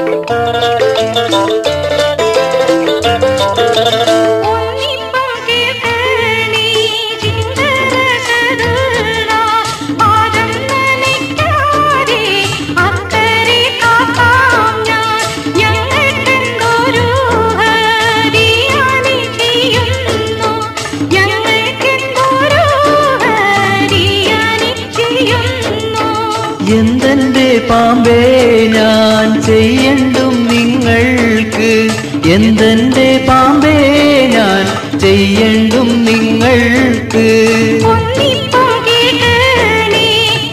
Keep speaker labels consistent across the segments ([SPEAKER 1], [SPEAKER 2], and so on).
[SPEAKER 1] ഒന്നിപ്പം കേൾക്കണേ ചിന്തരസതുള്ള പാദം നനയ്ക്കാതെ അക്കരെ കാക്കാം ഞാൻ ഞങ്ങൾക്കെന്തൊരു ഹരിയാണി ചെയ്യുന്നു ഞങ്ങൾക്കെന്തൊരു ഹരിയാണി ചെയ്യുന്നു
[SPEAKER 2] എന്തെന്റെ പാമ്പേ ഞാൻ ചെയ്യണ്ടും നിങ്ങൾക്ക് എന്തെന്റെ പാമ്പേ ഞാൻ ചെയ്യണ്ടും നിങ്ങൾക്ക്
[SPEAKER 1] ഒന്നിപ്പം കേൾക്കണേ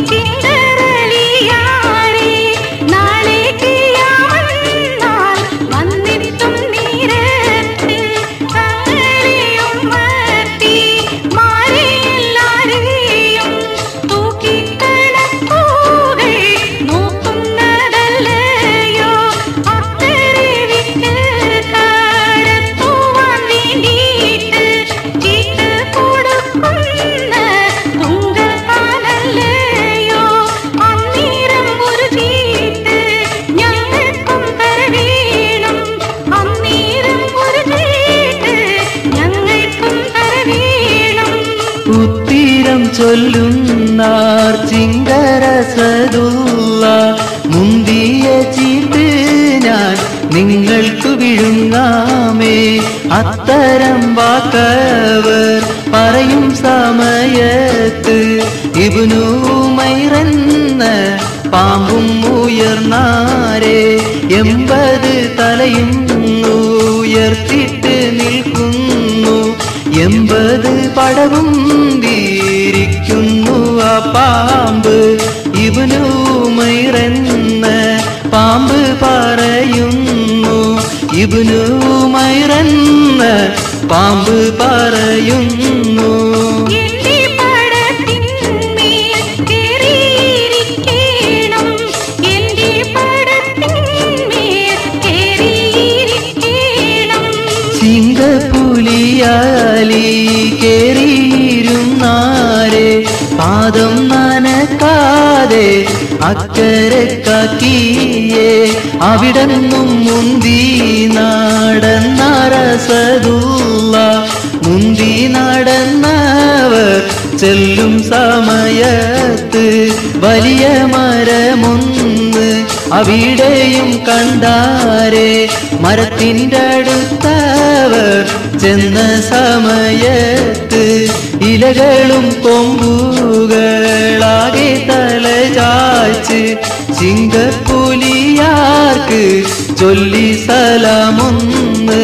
[SPEAKER 1] ചിന്തരളിയാരെ നാളേക്ക് യാവന്നാൽ വന്നെത്തും നേരത്തിൽ തങ്ങളെയും മത്തി മാരെല്ലാരെയും തൂക്കിക്കണക്കൂകൾ നോക്കുന്നതല്ലയോ അക്കരെ വിട്ട് കടത്തുവാൻ വേണ്ടിയിട്ട് ചീട്ട് കൊടുക്കുന്ന തുങ്കക്കാലല്ലയോ അന്നേരം ഒരു ചീട്ട് ഞങ്ങൾക്കും തരവേണം അന്നേരം ഒരു ചീട്ട് ഞങ്ങൾക്കും തരവേണം
[SPEAKER 2] ഉത്തീരം ചൊല്ലുന്നാർ ചിങ്കരസതുള്ള മുന്തിയ ചീട്ട് ഞാൻ നിങ്ങൾക്ക് വിഴുങ്ങാമേ അത്തരം വാക്കവർ പറയും സമയത്ത് ഇബുനുമൈറന്ന പാമ്പും ഉയർന്നാരെ എൺപത് തലയും ഉയർത്തിട്ട് നിൽക്കുന്നു എൺപത് പടവും വീരിക്കുന്നു ആ പാമ്പ് ഇബുനുമൈറന്ന പാമ്പ് പറയുന്നു ഇബുനുമൈറന്ന പാമ്പ് പറയുന്നു
[SPEAKER 1] എന്റെ പടത്തിന്മേൽ കേറിയിരിക്കണം എന്റെ പടത്തിന്മേൽ കേറിയിരിക്കണം
[SPEAKER 2] സിംഗപ്പുലിയാലി കേറിയിരുന്നാരെ പാദം നനക്കാതെ അക്കരെ കാക്കിയേ അവിടന്നും മുന്തി നടന്നരസതുള്ള മുന്തി നടന്നവർ ചെല്ലും സമയത്ത് വലിയ മരമൊന്ന് അവിടെയും കണ്ടാരെ മരത്തിൻ്റെ അടുത്തവർ ചെന്ന സമയത്ത് ഇലകളും കൊമ്പുകളാകെ തല ചായ്ച്ച് ചിങ്കപ്പുലിയാർക്ക് ചൊല്ലി സലാമൊന്ന്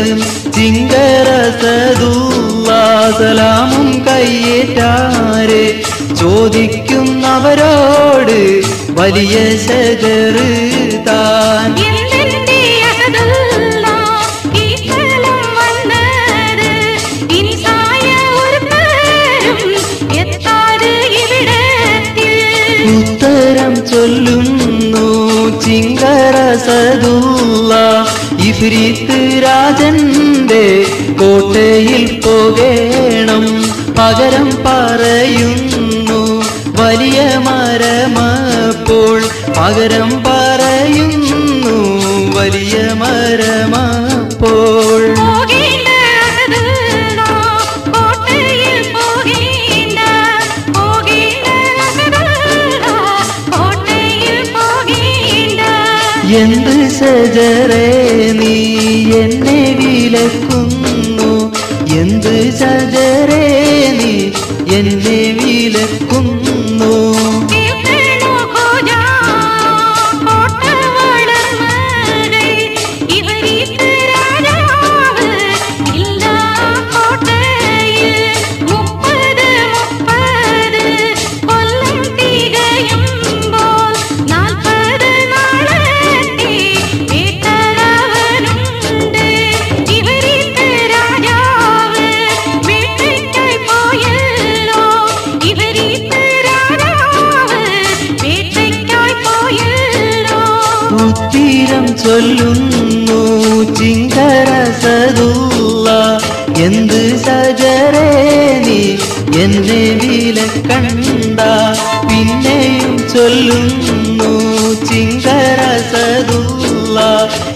[SPEAKER 2] ചിങ്കരസദൂസലാമും കയ്യേറ്റാരെ ചോദിക്കുന്നവരോട് വലിയ ശജറ് താൻ
[SPEAKER 1] എന്തെന്റെ അഹദുള്ള ഈ സ്ഥലം വന്നത് ഇൻസായ ഒരു പേരും എത്താറ് ഇവിടത്തിൽ
[SPEAKER 2] ഉത്തരം ചൊല്ലുന്നു ചിങ്കരസദൂള്ള ഇഫ്രീത്ത് രാജന്റെ കോട്ടയിൽ പോകേണം പകരം പറയുന്നു വലിയ മരമപ്പോൾ പകരം പറയുന്നു വലിയ മരമപ്പോൾ
[SPEAKER 1] പോകേണ്ട അഹദുള്ള കോട്ടയിൽ പോകേണ്ട പോകേണ്ട അഹദുള്ള കോട്ടയിൽ പോകേണ്ട
[SPEAKER 2] എന്ത് സജറേ നീ എന്നെ വിലക്കുന്നു എന്ത് സജറേ നീ എന്നെ വിലക്കുന്നു
[SPEAKER 1] കേൾക്കണോ കോജാ കോട്ട വളർന്നതേ ഇവരീത്ത് രാജാവ് ഇല്ല കോട്ടയിൽ മുപ്പത് മുപ്പത് കൊല്ലം തികയുമ്പോൾ നാൽപ്പത് നാളത്തെ വേട്ടവനുണ്ട് ഇവരീത്ത് രാജാവ് വേട്ടയ്ക്കായി പോയല്ലോ ഇവരീത്ത് രാജാവ് വേട്ടയ്ക്കായി പോയല്ലോ
[SPEAKER 2] ഉത്തീരം ചൊല്ലുന്നു ചിങ്കരസദൂള്ള എന്ത് സജറേ നീ എന്നെ വിലക്കണ്ട പിന്നെയും ചൊല്ലുന്നു ചിങ്കരസദൂള്ള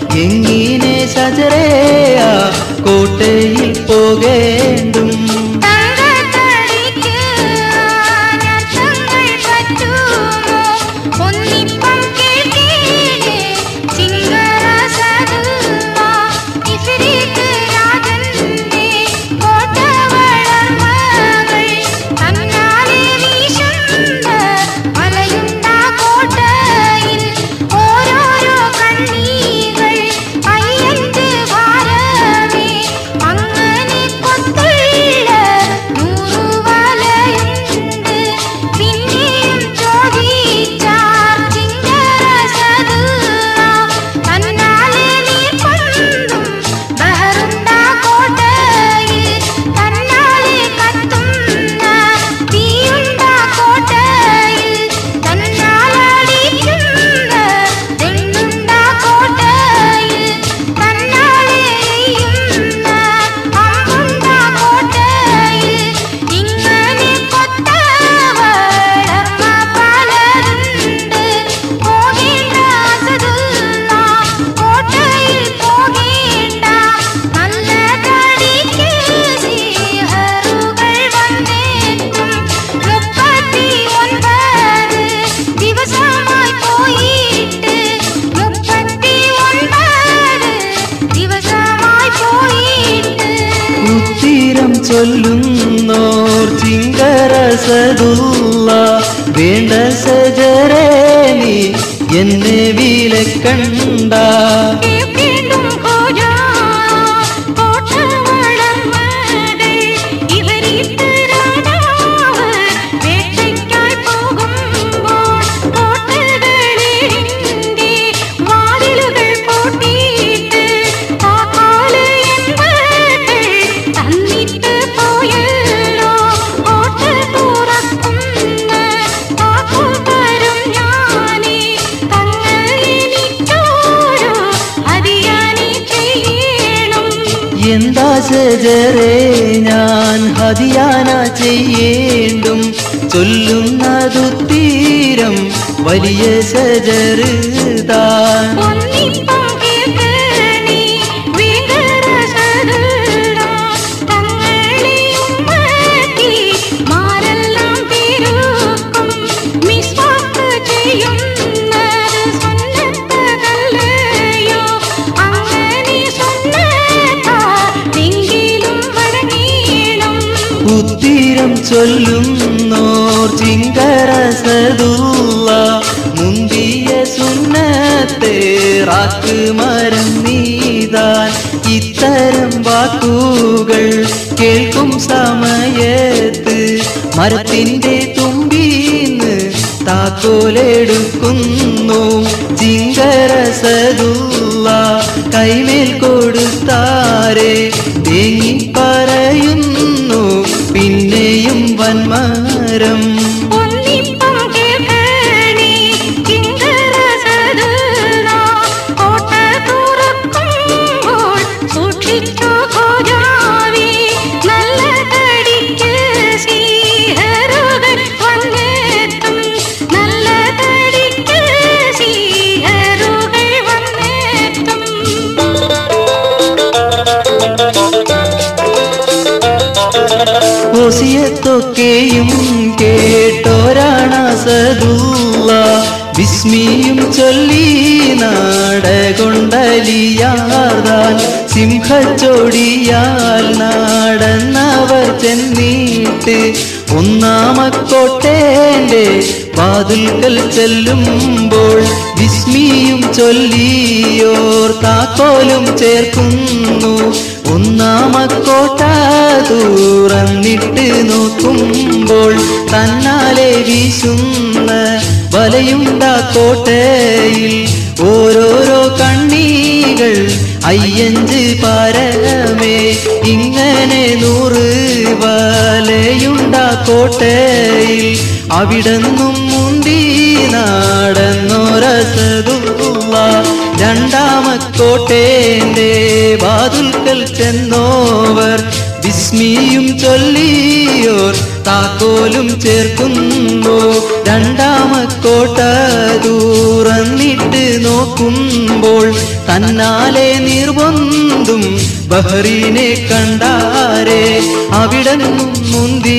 [SPEAKER 2] സജറേയ കോട്ടയിൽ പോകേണ്ടും
[SPEAKER 1] തങ്കത്തടിക്ക് അനർത്ഥങ്ങൾ പറ്റുമോ ഒന്നിപ്പം കേൾക്കേണ്ടേ ചിങ്കരസതുമ ഇഫ്രീത്ത് രാജന്റെ കോട്ട വളർമകൾ തന്നാലെ വീശുന്ന മലയുണ്ട കോട്ടയിൽ ഓരോരോ കണ്ണീകൾ അയ്യന്റെ ഭാരമേ അങ്ങനെ കൊത്തുള്ള നൂറുവലയുണ്ട് പിന്നെയും ചോദിച്ചാർ ചിങ്കരസതുമ തന്നാലെ നീർക്കൊണ്ടും ബഹറുണ്ട കോട്ടയിൽ തന്നാലെ കത്തുന്ന തീയുണ്ട കോട്ടയിൽ തന്നാലടിക്കുന്ന തെണ്ണുണ്ട കോട്ടയിൽ തന്നാലെ എയ്യുന്ന അമ്പുണ്ട കോട്ടയിൽ ഇങ്ങനെ കൊത്തവളർമ്മ പലരുണ്ട് പോകേണ്ട അസതുള്ള കോട്ടയിൽ പോകേണ്ട നല്ല തടിക്ക് സീഹറുകൾ വന്നേറ്റും മുപ്പത്തി ഒൻപത് ദിവസമായി പോയിട്ട് മുപ്പത്തി ഒൻപത് ദിവസമായി പോയിട്ട്
[SPEAKER 2] ഉത്തീരം ചൊല്ലുന്നോർ ചിങ്കരസതുള്ള വേണ്ട സജറേ നീ എന്നെ വിലക്കണ്ട
[SPEAKER 1] കേൾക്കേണ്ടും കോജാ കോട്ട വളർമകൾ ഇവരിട്ട് രാജാവ് വേട്ടയ്ക്കായി പോകുമ്പോൾ കോട്ടകളിന്റെ വാതിലുകൾ പൂട്ടിയിട്ട് താക്കോല് എൺപകൾ തന്നിട്ട് പോയല്ലോ കോട്ട തുറക്കുന്ന താക്കോൽ തരും ഞാനേ തങ്ങളെനിക്കോരോ അതിയാനി ചെയ്യണം
[SPEAKER 2] എന്താ സജറേ ഞാൻ ഹതിയാന ചെയ്യേണ്ടും ചൊല്ലുന്നതു തീരം വലിയ സജറുതാൻ
[SPEAKER 1] ഒന്നിപ്പം കേൾക്കണേ വീങ്കരസതുള്ള തങ്ങളെ ഉമ്മത്തി മാരെല്ലാം തിരുക്കും മിസ്വാക്ക് ചെയ്യുന്നത് സുന്നത്തകല്ലയോ അങ്ങനെ സുന്നത്താണെങ്കിലും വഴങ്ങീണം
[SPEAKER 2] ഉത്തീരം ചൊല്ലുന്നോർ ചിങ്കരസതുള്ള മുന്തിയ സുന്നത്തെ റാക്ക് മരം നീതാൻ ഇത്തരം വാക്കുകൾ കേൾക്കും സമയത്ത് മരത്തിന്റെ തുമ്പീന്ന് താക്കോലെടുക്കുന്നു ചിങ്കരസതുള്ള കൈമേൽ കൊടുത്താരെ തേങ്ങി പറയുന്നു പിന്നെയും വന്മരം
[SPEAKER 1] ഒന്നിപ്പം കേൾക്കണേ കിങ്കരസതുള്ള കോട്ട തുറക്കുമ്പോൾ സൂക്ഷിച്ചു കോജാവേ നല്ല തടിക്ക് സീഹറുകൾ വന്നെത്തും നല്ല തടിക്ക് സീഹറുകൾ വന്നെത്തും
[SPEAKER 2] ഓസിയത്തൊക്കെയും കേട്ടോരാണസതുള്ള വിസ്മിയും ചൊല്ലി നാടകൊണ്ടലിയാതാൻ സിംഹച്ചോടിയാൽ നാടന്നവർ ചെന്നീട്ട് ഒന്നാമക്കോട്ടേന്റെ വാതിൽക്കൽ ചെല്ലുമ്പോൾ വിസ്മിയും ചൊല്ലിയോർ താക്കോലും ചേർക്കുന്നു ഒന്നാമക്കോട്ട തുറന്നിട്ട് നോക്കുമ്പോൾ തന്നാലെ വീശുന്ന വലയുണ്ട കോട്ടയിൽ ഓരോരോ കണ്ണീകൾ അയ്യഞ്ച് പാരമേ ഇങ്ങനെ നൂറ് വലയുണ്ട കോട്ടയിൽ അവിടെന്നും മുന്തി നടന്നൊരസതുള്ള രണ്ടാമക്കോട്ടേന്റെ വാതുൽക്കൽ ചെന്നോവർ വിസ്മിയും ചൊല്ലിയോർ താക്കോലും ചേർക്കുന്നു രണ്ടാമക്കോട്ട തുറന്നിട്ട് നോക്കുമ്പോൾ തന്നാലെ നിർബന്ധും ബഹ്റീനെ കണ്ടാരെ അവിടെന്നും മുന്തി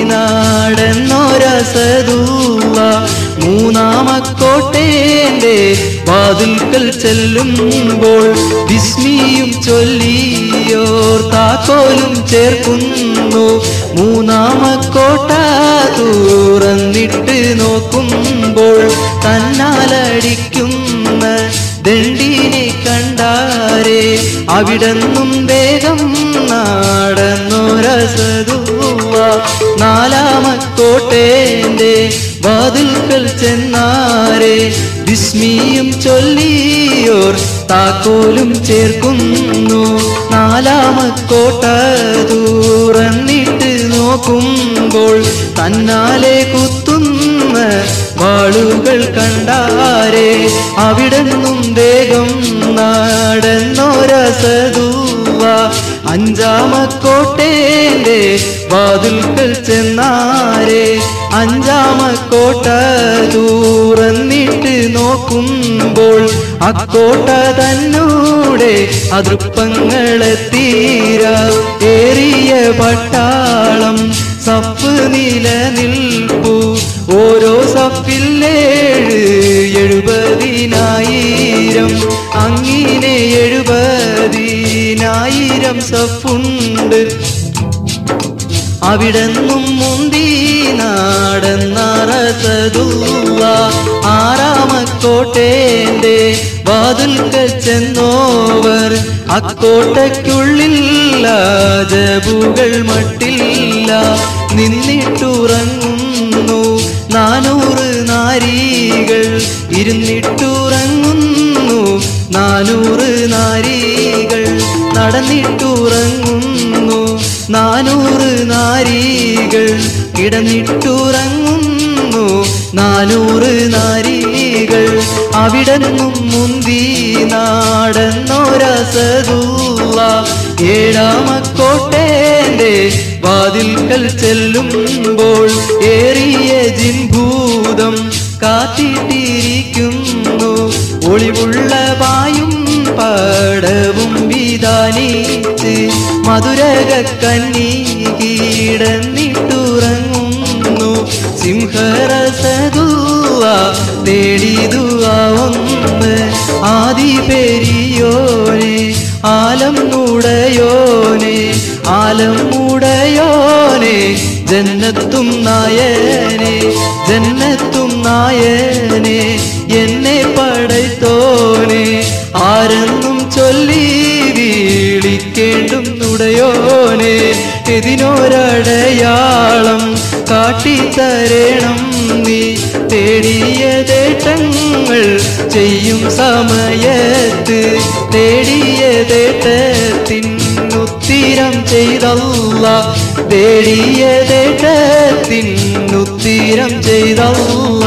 [SPEAKER 2] നാടെന്നൊരസദൂവ മൂന്നാമക്കോട്ടേന്റെ വാതിൽക്കൽ ചെല്ലുമ്പോൾ വിസ്മിയും ചൊല്ലിയോർ താക്കോലും ചേർക്കുന്നു മൂന്നാമക്കോട്ട തുറന്നിട്ട് നോക്കുമ്പോൾ തന്നാലടിക്കുന്ന ദണ്ഡിനെ കണ്ടാരെ അവിടെന്നും വേഗം നാടന്നൊരസതുവ നാലാമക്കോട്ടേന്റെ വാതിൽക്കൽ ചെന്നാരെ വിസ്മിയും ചൊല്ലിയോർ താക്കോലും ചേർക്കുന്നു നാലാമക്കോട്ട തുറന്നിട്ട് നോക്കുമ്പോൾ തന്നാലെ കുത്തുന്ന വാളുകൾ കണ്ടാരെ അവിടെന്നും വേഗം നാടെന്നൊരസതുവ അഞ്ചാമക്കോട്ടേന്റെ വാതിൽക്കൽ ചെന്നാരെ അഞ്ചാമക്കോട്ട തുറന്നിട്ട് നോക്കുമ്പോൾ അക്കോട്ട തന്നൂടെ അതൃപ്പങ്ങളെത്തീര ഏറിയ പട്ടാളം സഫ് നിലനിൽപ്പു ഓരോ സഫില്ലേഴ് എഴുപതിനായിരം അങ്ങിനെ എഴുപതിനായിരം സഫുണ്ട് അവിടെന്നും മുന്തി നാടെന്നറസതുവ ആറാമക്കോട്ടേന്റെ വാതിൽക്കൽ ചെന്നോവർ അക്കോട്ടയ്ക്കുള്ളിൽ ജബുകൾ മട്ടില്ല നിന്നിട്ടുറങ്ങുന്നു നാനൂറ് നാരികൾ ഇരുന്നിട്ടുറങ്ങുന്നു നാനൂറ് നാരികൾ നടന്നിട്ടുറങ്ങുന്നു നാനൂറ് നാരികൾ കിടന്നിട്ടുറങ്ങുന്നു നാനൂറ് നാരികൾ അവിടെന്നും മുന്തി നാടെന്നൊരസതുവ ഏഴാമക്കോട്ടേന്റെ വാതിൽക്കൽ ചെല്ലുമ്പോൾ ഏറിയ ജിൻഭൂതം കാത്തിട്ടിരിക്കുന്നു ഒളിവുള്ള പായും പടവും വിധാനിച്ച് മധുരക കന്നി കീടന്നിട്ടുറങ്ങുന്നു സിംഹരസതുവ തേടിതുവാവുന്ന് ആദി പെരിയോനെ ആലം മുടയോനെ ആലം മുടയോനെ ജന്നത്തും നായനെ ജന്നത്തും നായനെ എന്നെ പടയ്ത്തോനെ ആരെന്നും ചൊല്ലി വീളിക്കേണ്ടും നുടയോനെ ഇതിനൊരടയാളം കാട്ടിത്തരേണം നീ തേടിയ തേട്ടങ്ങൾ ചെയ്യും സമയത്ത് തേടിയ തേട്ടത്തിനുത്തിരം ചെയ്തല്ല തേടിയ തേട്ടത്തിനുത്തിരം ചെയ്തല്ല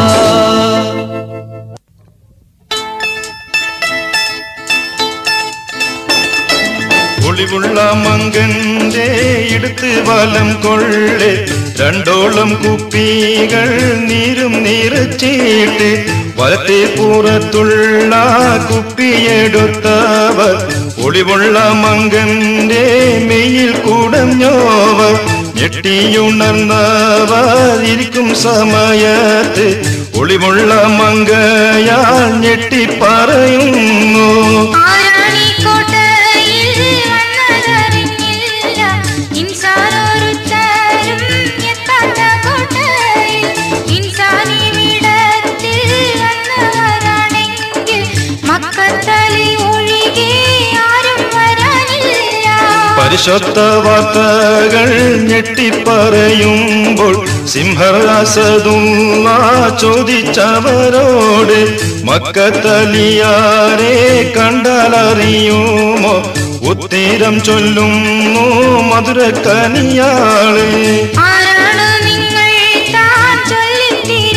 [SPEAKER 3] ഒളിവുള്ള മങ്കന്റെ എടുത്ത് വലം കൊള്ളെ രണ്ടോളം കുപ്പികൾ നീരും നിറച്ചിട്ട് വലത്തെ പുറത്തുള്ള കുപ്പിയെടുത്തവർ ഒളിവുള്ള മങ്കന്റെ മെയ്യിൽ കുടഞ്ഞോവർ ഞെട്ടിയുണർന്നവർ ഇരിക്കും സമയത്ത് ഒളിവുള്ള മങ്കയാൽ ഞെട്ടിപ്പറയുന്നു
[SPEAKER 1] ആരാണീ കോട്ടയിൽ വന്നതറിഞ്ഞില്ല ഇൻസാനൊരുത്തരും എത്താത്ത കോട്ടയിൽ ഇൻസാനിവിടത്തിൽ വന്നവരാണെങ്കിൽ മക്കത്തലി ഒഴികെ ആരും വരാനില്ല
[SPEAKER 3] പരിശുദ്ധ വാർത്തകൾ ഞെട്ടിപ്പറയുമ്പോൾ സിംഹരാസതുള്ള ചോദിച്ചവരോട് മക്കത്തലിയാരെ കണ്ടാലറിയുമോ ഉത്തരം ചൊല്ലുന്നു മധുരക്കനിയാളെ
[SPEAKER 1] ആരാണ് നിങ്ങൾ താൻ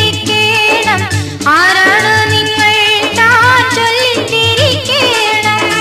[SPEAKER 1] ചൊല്ലിത്തിരിക്കണം ആരാണ് നിങ്ങൾ താൻ ചൊല്ലിത്തിരിക്കണം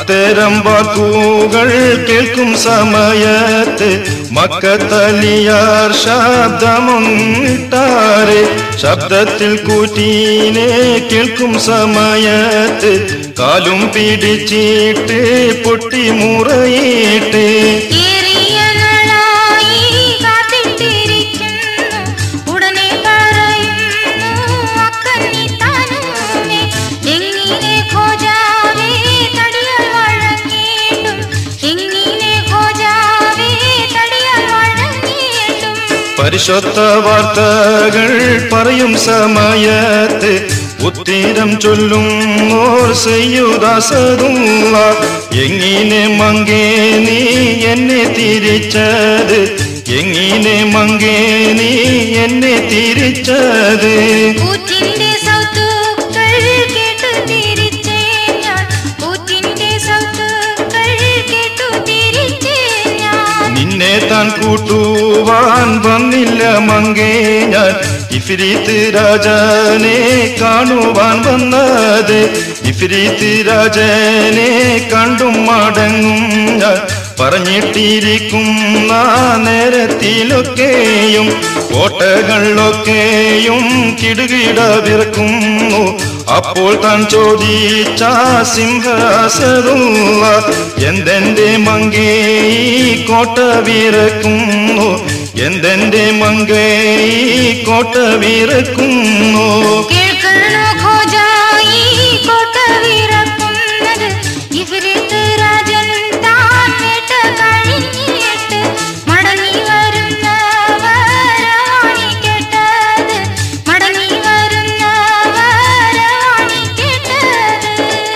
[SPEAKER 3] അത്തരം വാക്കുകൾ കേൾക്കും സമയത്ത് മക്കത്തലിയാർ ശബ്ദമൊന്നിട്ടാരെ ശബ്ദത്തിൽ കൂറ്റീനെ കേൾക്കും സമയത്ത് കാലും പിടിച്ചിട്ട് പൊട്ടി മുറയിട്ട്
[SPEAKER 1] ഏറിയ നാളായി കാത്തിട്ടിരിക്കുന്നു ഉടനെ പറയുന്നു അക്കന്നി താനുമേ എങ്ങിനെ ഖോജാവേ തടിയാൽ വഴങ്ങിയിട്ടും എങ്ങിനെ ഖോജാവേ തടിയാൽ വഴങ്ങിയിട്ടും
[SPEAKER 3] പരിശുദ്ധ വാർത്തകൾ പറയും സമയത്ത് ഉത്തരം ചൊല്ലും ഓർ ചെയ്യുദാസതുള്ള എങ്ങിനെ മങ്കേ നീ എന്നെ തിരിച്ചത് എങ്ങിനെ മങ്കേ നീ എന്നെ തിരിച്ചത്
[SPEAKER 1] കൂറ്റിന്റെ സൗത്തുക്കൾ കേട്ടു തിരിച്ചേ ഞാൻ കൂറ്റിന്റെ സൗത്തുക്കൾ കേട്ടു തിരിച്ചേ ഞാൻ
[SPEAKER 3] നിന്നെ താൻ കൂട്ടുവാൻ വന്നില്ല മങ്കേ ഞാൻ ഇഫിരീത്ത് രാജനെ കാണുവാൻ വന്നത് ഇഫിരീത്ത് രാജനെ കണ്ടും മടങ്ങും ഞാൻ പറഞ്ഞിട്ടിരിക്കുന്ന നേരത്തിലൊക്കെയും കോട്ടകളിലൊക്കെയും കിടുകിട വിറക്കുന്നു അപ്പോൾ താൻ ചോദിച്ച സിംഹാസനുള്ള എന്തെന്റെ മങ്കേ ഈ കോട്ട വിറക്കുന്നു എന്തെന്റെ മങ്കേ ഈ കോട്ട വിറക്കുന്നു
[SPEAKER 1] കേൾക്കണോ ഖോജായി കോട്ട വിറക്കുന്നത് ഇഫ്രിത്ത് രാജൻ താൻ വേട്ട കഴിഞ്ഞിട്ട് മടങ്ങി വരുന്നവരാണി കേട്ടത് മടങ്ങി വരുന്നവരാണി കേട്ടത്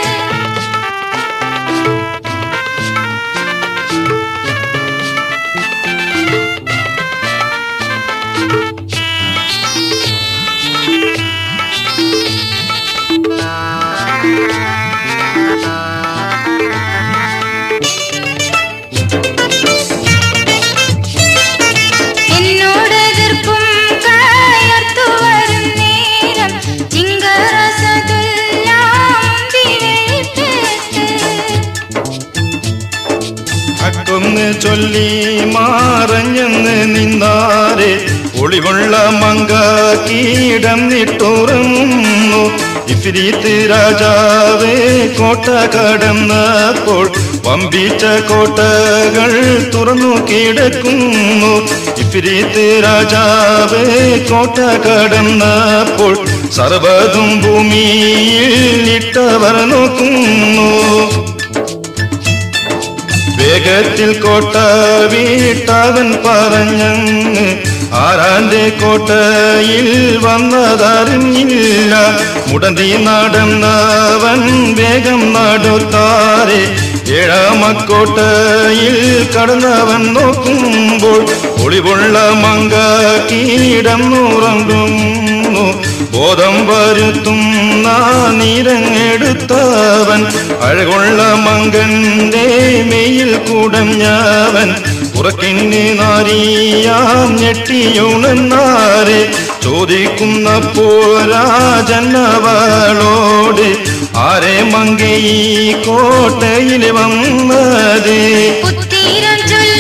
[SPEAKER 1] എന്നോട് എതിർക്കും കയർത്തു വരും നേരം ചിങ്കറസതെല്ലാം വിവരിപ്പിട്ട്
[SPEAKER 3] അക്കൊന്ന് ചൊല്ലി മാറഞ്ഞെന്ന് നിന്നാരെ ഒളിവുള്ള മങ്ക കീടന്നിട്ടുറങ്ങുന്നു ഇഫിരീത്ത് രാജാവേ കോട്ട കടന്നപ്പോൾ വമ്പിച്ച കോട്ടകൾ തുറന്നു കിടക്കുന്നു ഇഫിരീത്ത് രാജാവേ കോട്ട കടന്നപ്പോൾ സർവതും ഭൂമിയിൽ ഇട്ടവർ നോക്കുന്നു വേഗത്തിൽ കോട്ട വീട്ടവൻ പറഞ്ഞങ്ങ് ആരാന്റെ കോട്ടയിൽ വന്നതറിഞ്ഞില്ല മുടന്തി നടന്നവൻ വേഗം നടുത്താരെ ഏഴാമക്കോട്ടയിൽ കടന്നവൻ നോക്കുമ്പോൾ ഒളിവുള്ള മങ്ക കീടന്നുറങ്ങുന്നു ബോധം വരുത്തുന്ന നീരങ്ങെടുത്തവൻ അഴകുള്ള മങ്കന്റെ മെയിൽ കുടഞ്ഞവൻ ഉറക്കിന് നാരിയാം ഞെട്ടിയുണെന്നാരെ ചോദിക്കുന്ന പോരാജന്നവളോട് ആരെ മങ്കെ ഈ കോട്ടയിൽ വന്നത്
[SPEAKER 1] ഉത്തീരം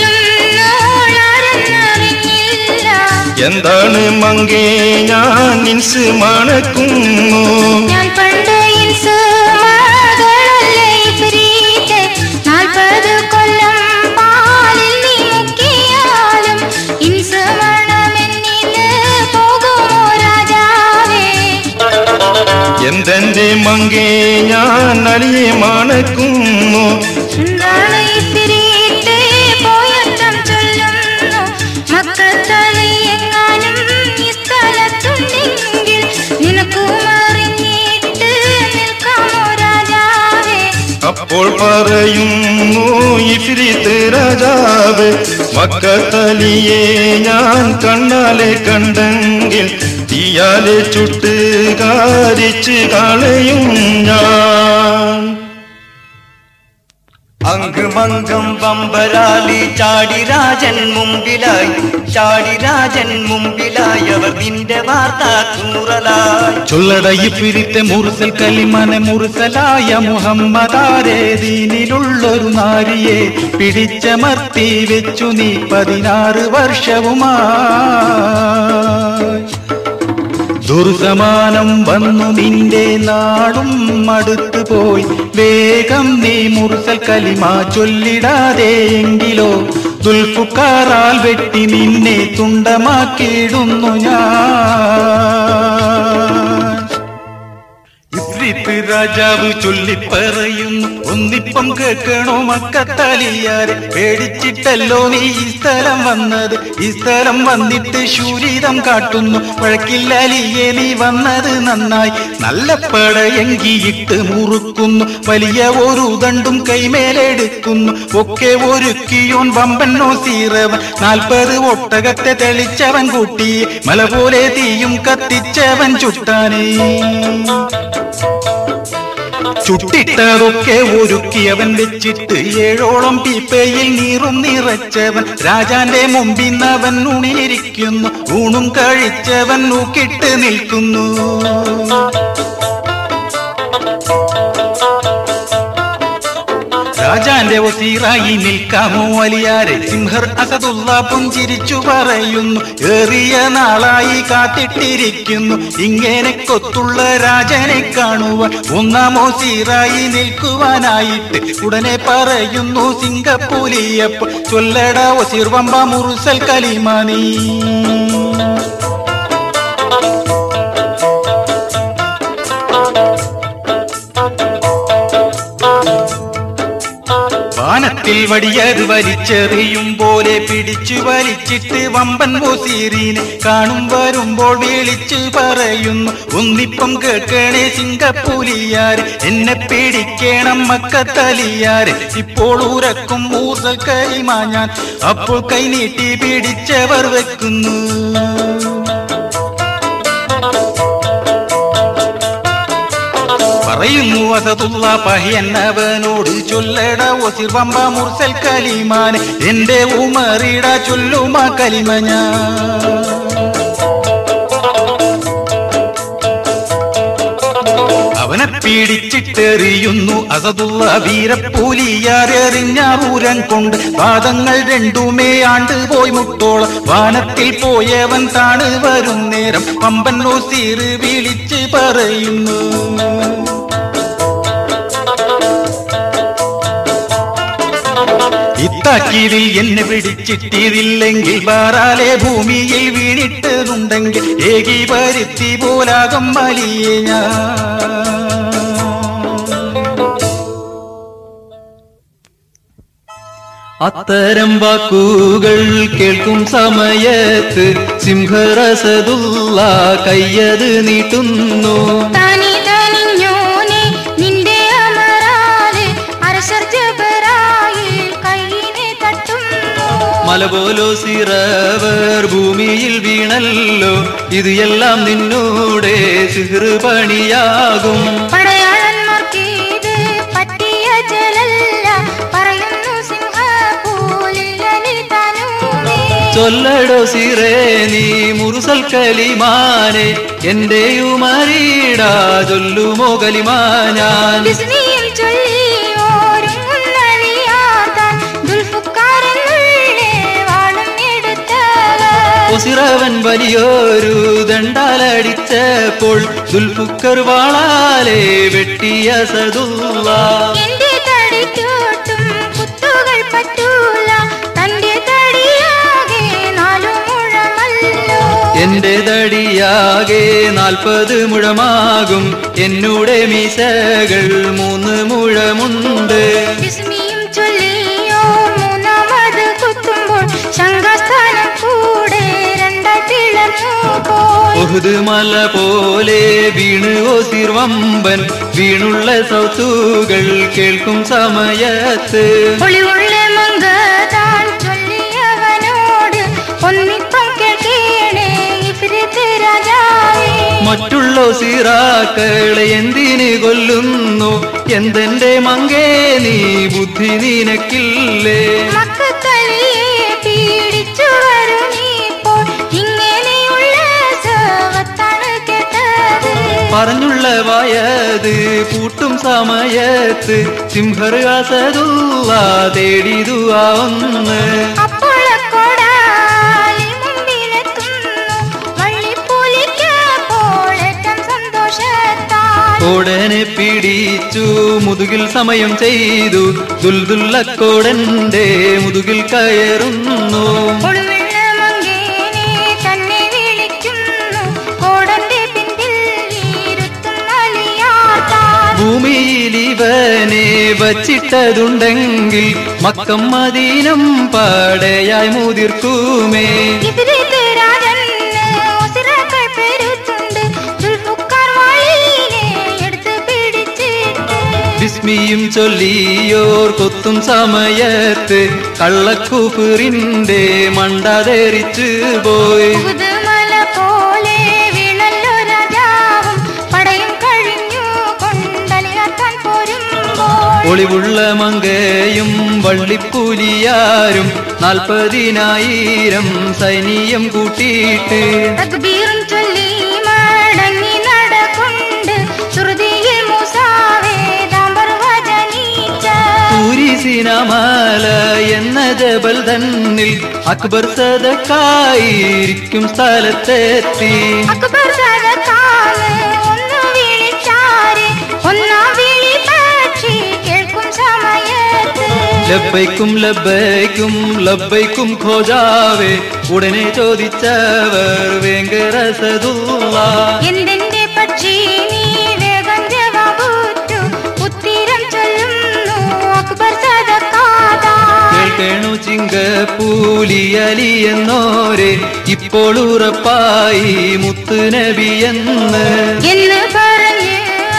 [SPEAKER 1] ചൊല്ലുന്നോളാരെന്നറിഞ്ഞില്ല
[SPEAKER 3] എന്താണ് മങ്കേ ഞാൻ നിൻസ് മണക്കുന്നു
[SPEAKER 1] ഞാൻ പണ്ട് ഇൻസ് മകളല്ലേ ഇഫ്രീത്ത്. നാൽപ്പത് കൊല്ലം പാലിൽ നീ മുക്കിയാലും ഇൻസ് മണമെന്നില് പോകുമോ രാജാവേ
[SPEAKER 3] എന്തെന്റെ മങ്കേ ഞാൻ അലിയെ മണക്കുന്നു
[SPEAKER 1] എന്താണ് ഇഫ്രീത്ത് പോയറ്റം ചൊല്ലുന്നു മക്കത്തലി എങ്ങാനും ഈ സ്ഥലത്തുണ്ടെങ്കിൽ നിനക്കും അറിഞ്ഞിട്ട് നിൽക്കാമോ രാജാവേ
[SPEAKER 3] അപ്പോൾ പറയുന്നു ഇഫിരിത്ത് രാജാവ് മക്കത്തലിയെ ഞാൻ കണ്ണാലെ കണ്ടെങ്കിൽ തീയാലെ ചുട്ട് കാരിച്ച് കളയും ഞാൻ
[SPEAKER 4] അങ്കുമങ്കം പമ്പരാലി ചാടിരാജൻ മുമ്പിലായി ചാടിരാജൻ മുമ്പിലായി അവർ നിന്റെ വാർത്ത കൂറലായി
[SPEAKER 5] ചൊല്ലടയി പിരിത്തെ മുറുസൽ കലിമനെ മുറുസലായ മുഹമ്മദാരെ ദീനിലുള്ളൊരു നാരിയെ പിടിച്ചമർത്തി വെച്ചു നീ പതിനാറ് വർഷവുമായി ദുർസമാനം വന്നു നിന്റെ നാടും അടുത്തു പോയി വേഗം നീ മുറുസൽ കലിമ ചൊല്ലിടാതെ എങ്കിലോ ദുൽഫുക്കാറാൽ വെട്ടി നിന്നെ തുണ്ടമാക്കിയിടുന്നു ഞാൻ ഇഫ്രിത്ത് രാജാവ് ചൊല്ലിപ്പറയുന്നു ഒന്നിപ്പം കേൾക്കണോ മക്കത്തലിയാരെ പേടിച്ചിട്ടല്ലോ നീ ഈ സ്ഥലം വന്നത് ഈ സ്ഥലം വന്നിട്ട് ശൂരിതം കാട്ടുന്നു വഴക്കില്ലലിയെ നീ വന്നത് നന്നായി നല്ല പടയങ്കിയിട്ട് മുറുക്കുന്നു വലിയ ഒരു ദണ്ടും കൈമേലെടുക്കുന്നു ഒക്കെ ഒരുക്കിയോൻ വമ്പന്നോ സീറവൻ നാൽപ്പത് ഒട്ടകത്തെ തെളിച്ചവൻ കൂട്ടി മല പോലെ തീയും കത്തിച്ചവൻ ചുട്ടാനേ ചുട്ടിട്ടതൊക്കെ ഒരുക്കിയവൻ വെച്ചിട്ട് ഏഴോളം പീപ്പയിൽ നീറും നിറച്ചവൻ രാജാന്റെ മുമ്പിന്നവൻ ഉണിയിരിക്കുന്നു ഊണും കഴിച്ചവൻ നൂക്കിട്ട് നിൽക്കുന്നു രാജാന്റെ ഒസീറായി നിൽക്കാമോ വലിയാരെ സിംഹർ അസദുള്ള പുഞ്ചിരിച്ചു പറയുന്നു ഏറിയ നാളായി കാത്തിട്ടിരിക്കുന്നു ഇങ്ങനെ കൊത്തുള്ള രാജനെ കാണുവാൻ ഒന്നാമോ സീറായി നിൽക്കുവാനായിട്ട് ഉടനെ പറയുന്നു സിംഗപ്പൂലിയപ്പോൾ ചൊല്ലട ഒസീർ വമ്പ മുറുസൽ കലിമാനീ വാനത്തിൽ വടിയത് വലിച്ചെറിയും പോലെ പിടിച്ചു വലിച്ചിട്ട് വമ്പൻ മുസീറിനെ കാണും വരുമ്പോൾ വിളിച്ചു പറയുന്നു ഒന്നിപ്പം കേൾക്കണേ സിംഗപ്പൂലിയാര് എന്നെ പേടിക്കണം മക്കത്തലിയാര് ഇപ്പോൾ ഉറക്കും മൂസൽ കരിമാ ഞാൻ അപ്പോൾ കൈനീട്ടി പിടിച്ചവർ വെക്കുന്നു പറയുന്നു അസതുള്ള പഹിയന്നവനോട് ചൊല്ലട ഒസിർ വമ്പ മുർസൽ കലിമാൻ എന്റെ ഉമറിട ചൊല്ലുമാ കലിമ ഞാൻ അവനെ പീഡിച്ചിട്ടെറിയുന്നു അസതുള്ള വീരപ്പൂലിയാരെറിഞ്ഞാറൂരൻ കൊണ്ട് പാദങ്ങൾ രണ്ടുമേ ആണ്ട് പോയി മുട്ടോളം വാനത്തിൽ പോയവൻ താണ് വരും നേരം പമ്പൻ നൊസീറ് വിളിച്ച് പറയുന്നു ഇത്താക്കീതിൽ എന്നെ പിടിച്ചിട്ടിതില്ലെങ്കിൽ ബാറാലെ ഭൂമിയിൽ വീണിട്ടതുണ്ടെങ്കിൽ ഏകി പരുത്തി പോലാകം വലിയ ഞാൻ
[SPEAKER 2] അത്തരം വാക്കുകൾ കേൾക്കും സമയത്ത് സിംഹരസതുള്ള കയ്യത് നീട്ടുന്നു
[SPEAKER 1] താനി തനിഞ്ഞോനെ നിന്റെ അമരാല് അരസർ ജബറായിൽ കൈയിനെ തട്ടുന്നു
[SPEAKER 2] മലപോലോ സിറവർ ഭൂമിയിൽ വീണല്ലോ ഇത് എല്ലാം നിന്നൂടെ സിഹൃ പണിയാകും
[SPEAKER 1] പടയാളന്മാർക്കിത് പറ്റിയ ജലല്ല പറയുന്നു സിംഹപൂലില്ലനി തനൂമേ
[SPEAKER 2] ചൊല്ലടോ സിറേ നീ മുറുസൽ കലിമാനെ എന്റെ ഉമരീടാ ചൊല്ലുമോ കലിമാ ഞാൻ
[SPEAKER 1] ബിസ്മിയും ചൊല്ലി ഒരുങ്ങുന്നറിയാതാൻ ദുൽഫുക്കാരെന്നുള്ളേ വാളും എടുത്തവർ
[SPEAKER 2] ഒസിറവൻ വലിയൊരു ദണ്ടാലടിച്ചപ്പോൾ ദുൽഫുക്കർ വാളാലെ വെട്ടിയ സതുള്ള
[SPEAKER 1] എന്റെ തടിക്കോട്ടും കുത്തുകൾ പറ്റൂല തന്റെ തടിയാകെ നാലു മുഴമല്ലോ
[SPEAKER 2] എന്റെ തടിയാകെ നാൽപ്പത് മുഴമാകും എന്നൂടെ മീശകൾ മൂന്ന് മുഴമുണ്ട്
[SPEAKER 1] ബിസ്മിയും ചൊല്ലിയോ മൂന്നാമത് കുത്തുമ്പോൾ ശങ്കാസ്ഥാനം കൂടെ രണ്ടായി പിളർന്നു പോയി
[SPEAKER 2] ഒഹുദ് മല പോലെ വീണ് ഓസിർ വമ്പൻ വീണുള്ള സൗത്തുകൾ കേൾക്കും സമയത്ത്
[SPEAKER 1] ഒളിവുള്ള മങ്കതാൻ ചൊല്ലിയവനോട് ഒന്നിപ്പം കേൾക്കേണേ ഇഫ്രിത്ത് രാജാവേ
[SPEAKER 2] മറ്റുള്ള സീറാക്കളെ എന്തിന് കൊല്ലുന്നു എന്തെന്റെ മങ്കേ നീ ബുദ്ധി നിനക്കില്ലേ
[SPEAKER 1] മക്കത്തലിയെ പീഡിച്ചു വരുന്നീപ്പോൾ ഇങ്ങനെയുള്ള സവത്താണ് കേട്ടത്
[SPEAKER 2] പറഞ്ഞുള്ള വായത് പൂട്ടും സമയത്ത് സിംഹർ അസതുള്ള തേടിതുവാ ഒന്ന്
[SPEAKER 1] അപ്പോഴക്കോടാലി മുമ്പിലെത്തുന്നു വള്ളിപ്പൂലിക്കപ്പോൾ ഏറ്റവും സന്തോഷത്താൽ
[SPEAKER 2] കോടനെ പിടിച്ചു മുതുകിൽ സമയം ചെയ്തു ദുൽദുല്ലക്കോടന്റെ മുതുകിൽ കയറുന്നു
[SPEAKER 1] ഒളിവിള്ള മങ്കേനെ തന്നെ വിളിക്കുന്നു കോടന്റെ പിന്നിൽ ഇരുത്തുന്ന ലിയാത്താൽ
[SPEAKER 2] ഭൂമിയിൽ ഇവനെ വച്ചിട്ടതുണ്ടെങ്കിൽ മക്കം മദീനം പാടയായി മുതിർക്കുമേ
[SPEAKER 1] ഇതിലേക്ക് രാജന് ഒസിറക്കൾ പെരുത്തുണ്ട് ദുൽഫുക്കാർ വാളിനെ എടുത്ത് പിടിച്ചിട്ട്
[SPEAKER 2] വിസ്മിയും ചൊല്ലിയോർ കൊത്തും സമയത്ത് കള്ളക്കുഫിറിന്റെ മണ്ടതെറിച്ചു പോയി
[SPEAKER 1] പുതുമല പോലെ വീണല്ലോ രാജാവും പടയും കഴിഞ്ഞു കൊണ്ടലിയാക്കാൻ പോരുമ്പോൾ
[SPEAKER 2] ഒളിവുള്ള മങ്കയും വള്ളിപ്പൂലിയാരും നാൽപ്പതിനായിരം സൈന്യം കൂട്ടിയിട്ട്
[SPEAKER 1] തക്ബീറും ചൊല്ലി മടങ്ങി നടകൊണ്ട് ശ്രുതിയിൽ മൂസാവേ ദാമ്പർ വചനീച്ച
[SPEAKER 2] സൂരിസിനമാല എന്ന ജബൽ തന്നിൽ അക്ബർ സദക്കായിരിക്കും സ്ഥലത്തെത്തി
[SPEAKER 1] അക്ബർ സദക്കാണ് ഒന്ന് വിളിച്ചാരെ ഒന്നാം വിളി പക്ഷി കേൾക്കും സമയത്ത്
[SPEAKER 2] ലബ്ബൈക്കും ലബ്ബൈക്കും ലബ്ബൈക്കും ഖോജാവേ ഉടനെ ചോദിച്ചവർ വേങ്കര സദുള്ള
[SPEAKER 1] എന്തെന്റെ പക്ഷി നീ വേഗം ജവാബുറ്റു ഉത്തിരം ചൊല്ലുന്നു അക്ബർ സദക്കാതാ
[SPEAKER 2] കേൾക്കേണു ചിങ്കപ്പൂലിയലി എന്നോരെ ഇപ്പോൾ ഉറപ്പായി മുത്ത് നബി എന്ന്
[SPEAKER 1] എന്ന് പറഞ്ഞ്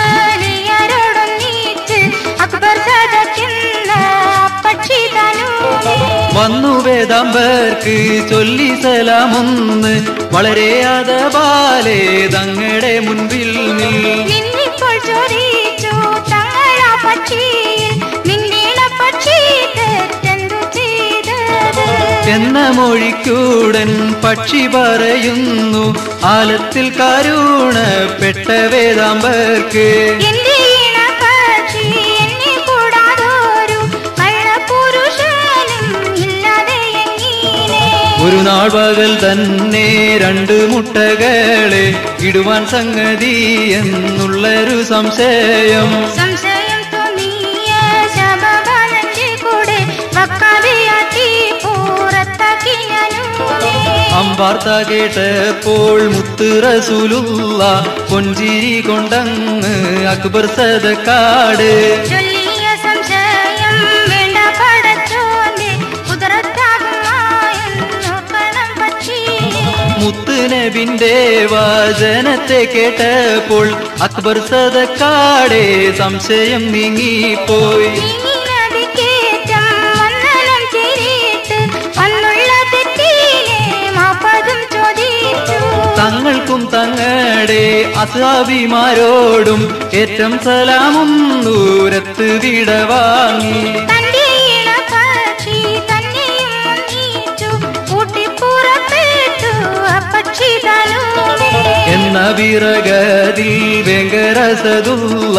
[SPEAKER 1] അലിയരോടൊന്നിച്ച് അക്ബർ സദക്കുന്ന പക്ഷി തനൂനെ
[SPEAKER 2] വന്നു വേദാംബർക്ക് ചൊല്ലി സലാമൊന്ന് വളരെ അതപാലെ തങ്ങളുടെ മുൻപിൽ നിൽ
[SPEAKER 1] നിന്നിപ്പോൾ ചോദിച്ചു തങ്ങളാ പക്ഷിയിൽ നിന്നീണ പക്ഷി തെറ്റെന്തു ചെയ്തത്
[SPEAKER 2] എന്ന മൊഴിക്കൂടൻ പക്ഷി പറയുന്നു ആലത്തിൽ കരുണപ്പെട്ട വേദാംബർക്ക്
[SPEAKER 1] എന്റെ ഈണ പക്ഷി എന്നെ കൂടാതൊരു കള്ളപുരുഷനും ഇല്ലാതെ എങ്ങനെ
[SPEAKER 2] ഒരു നാൾ പകൽ തന്നെ രണ്ട് മുട്ടകളെ ഇടുവാൻ സംഗതി എന്നുള്ളൊരു സംശയം
[SPEAKER 1] സംശയം തോന്നിയ ശബബാനന്റെ കൂടെ വക്കാതെയാട്ടി പുറത്താക്കി ഞാനൂനെ
[SPEAKER 2] അമ്പാർത്ത കേട്ടപ്പോൾ മുത്ത് റസൂലുള്ള പൊഞ്ചിരി കൊണ്ടങ്ങ് അക്ബർ സദക്കാട്
[SPEAKER 1] ചൊല്ലിയ സംശയം വേണ്ട പടച്ചോന്റെ കുതിരത്താകുമായും നോക്കണം പക്ഷി
[SPEAKER 2] മുത്ത് നബിന്റെ വാചനത്തെ കേട്ടപ്പോൾ അക്ബർ സദക്കാടെ സംശയം നീങ്ങിപ്പോയി
[SPEAKER 1] നീങ്ങിനതിക്കേറ്റം വന്ദനം ചെയ്തിട്ട് വന്നുള്ള തെറ്റിനെ മാപ്പതും ചോദിച്ചു
[SPEAKER 2] തങ്ങൾക്കും തങ്ങളുടെ അസാബിമാരോടും ഏറ്റം സലാമും ദൂരത്ത് വിടവാങ്ങി
[SPEAKER 1] തന്റെ ഇണപക്ഷി തന്നെയും ഒന്നിച്ചു കൂട്ടിപ്പുറപ്പെട്ടു അപ്പക്ഷി തലൂടെ
[SPEAKER 2] എന്ന വിറകതിൽ വെങ്കരസതുള്ള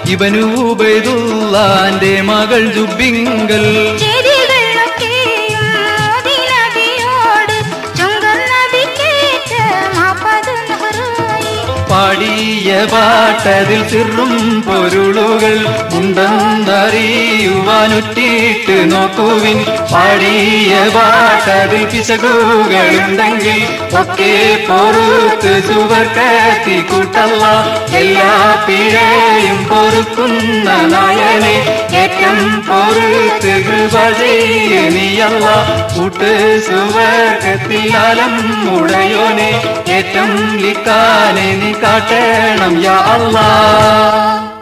[SPEAKER 2] ഇവനൂബൈതുള്ളാന്റെ മകൾ ജുബിങ്കൽ
[SPEAKER 1] ചെയ്തികളൊക്കെയും മോദിനബിയോട് ചുങ്കർ നബിക്കേറ്റ മാപ്പത് നെഹ്റുവായി
[SPEAKER 2] പാടിയ പാട്ടതിൽ സിറും പൊരുളുകൾ ഉണ്ടെന്നറിയുവാനൊറ്റിട്ട് നോക്കുവിൻ പാടിയ പാട്ടതിൽ പിശകുകളുണ്ടെങ്കിൽ ഒക്കെ പൊറുത്ത് സുവർക്കത്തി കൂട്ടല്ല എല്ലാ പിഴയും പൊറുക്കുന്ന നായനെ ഏറ്റം പൊറുത്ത് കൃപ നീയല്ല കൂട്ട് സുവർക്കത്തിലാലം ഉടയോനെ ഏറ്റം ലിക്കാനെ നീ കാട്ടണം യാ അല്ലാ